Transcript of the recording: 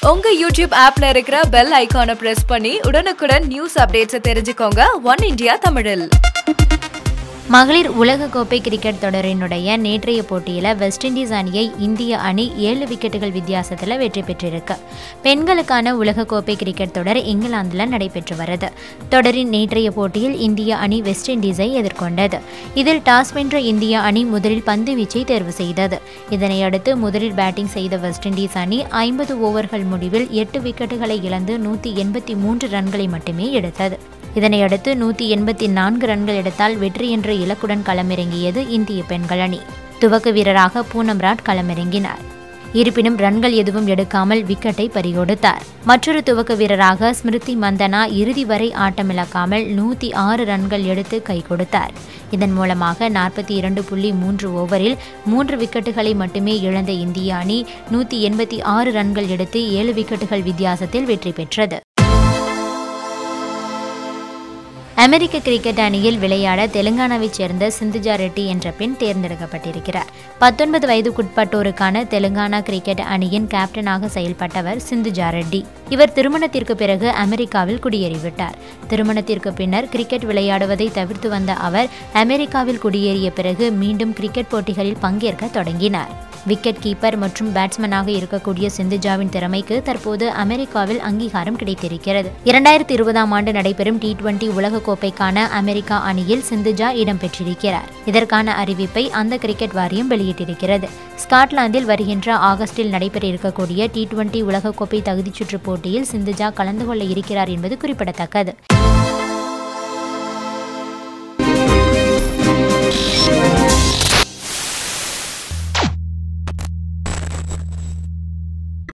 உங்க யூடியூப் ஆப்ல இருக்கிற பெல் ஐகானை பிரஸ் பண்ணி உடனுக்குடன் நியூஸ் அப்டேட்ஸை தெரிஞ்சுக்கோங்க ஒன் இந்தியா தமிழில் மகளிர் உலகக்கோப்பை கிரிக்கெட் தொடரினுடைய நேற்றைய போட்டியில் வெஸ்ட் இண்டீஸ் அணியை இந்திய அணி ஏழு விக்கெட்டுகள் வித்தியாசத்தில் வெற்றி பெற்றிருக்கு பெண்களுக்கான உலகக்கோப்பை கிரிக்கெட் தொடர் இங்கிலாந்தில் நடைபெற்று வருது தொடரின் நேற்றைய போட்டியில் இந்திய அணி வெஸ்ட் இண்டீஸை எதிர்கொண்டது இதில் டாஸ் வென்ற இந்திய அணி முதலில் பந்து வீச்சை தேர்வு செய்தது இதனையடுத்து முதலில் பேட்டிங் செய்த வெஸ்ட் இண்டீஸ் அணி ஐம்பது ஓவர்கள் முடிவில் எட்டு விக்கெட்டுகளை இழந்து நூற்றி எண்பத்தி மூன்று ரன்களை மட்டுமே எடுத்தது இதனையடுத்து நூற்றி எண்பத்தி நான்கு ரன்கள் எடுத்தால் வெற்றி என்ற இலக்குடன் களமிறங்கியது இந்திய பெண்கள் அணி துவக்க வீரராக பூனம் ராட் களமிறங்கினார் இருப்பினும் ரன்கள் எதுவும் எடுக்காமல் விக்கெட்டை பறிகொடுத்தார் மற்றொரு துவக்க வீரராக ஸ்மிருதி மந்தனா இறுதி வரை ஆட்டமிழக்காமல் நூற்றி ஆறு ரன்கள் எடுத்து கை கொடுத்தார் இதன் மூலமாக நாற்பத்தி இரண்டு புள்ளி மூன்று ஓவரில் மூன்று விக்கெட்டுகளை மட்டுமே இழந்த இந்திய அணி நூற்றி எண்பத்தி ஆறு ரன்கள் எடுத்து ஏழு விக்கெட்டுகள் வித்தியாசத்தில் வெற்றி பெற்றது அமெரிக்க கிரிக்கெட் அணியில் விளையாட தெலுங்கானாவைச் சேர்ந்த சிந்துஜா ரெட்டி என்ற பெண் தேர்ந்தெடுக்கப்பட்டிருக்கிறார் பத்தொன்பது வயதுக்குட்பட்டோருக்கான தெலுங்கானா கிரிக்கெட் அணியின் கேப்டனாக செயல்பட்டவர் சிந்துஜா ரெட்டி இவர் திருமணத்திற்கு பிறகு அமெரிக்காவில் குடியேறிவிட்டார் திருமணத்திற்கு பின்னர் கிரிக்கெட் விளையாடுவதை தவிர்த்து வந்த அவர் அமெரிக்காவில் குடியேறிய பிறகு மீண்டும் கிரிக்கெட் போட்டிகளில் பங்கேற்க தொடங்கினார் விக்கெட் கீப்பர் மற்றும் பேட்ஸ்மேனாக இருக்கக்கூடிய சிந்துஜாவின் திறமைக்கு தற்போது அமெரிக்காவில் அங்கீகாரம் கிடைத்திருக்கிறது இரண்டாயிரத்தி இருபதாம் ஆண்டு நடைபெறும் டி டுவெண்டி உலகக்கோப்பைக்கான அமெரிக்கா அணியில் சிந்துஜா இடம்பெற்றிருக்கிறார் இதற்கான அறிவிப்பை அந்த கிரிக்கெட் வாரியம் வெளியிட்டிருக்கிறது ஸ்காட்லாந்தில் வருகின்ற ஆகஸ்டில் நடைபெற இருக்கக்கூடிய டி டுவெண்டி உலகக்கோப்பை தகுதிச்சுற்று போட்டியில் சிந்துஜா கலந்து கொள்ள இருக்கிறார் என்பது குறிப்பிடத்தக்கது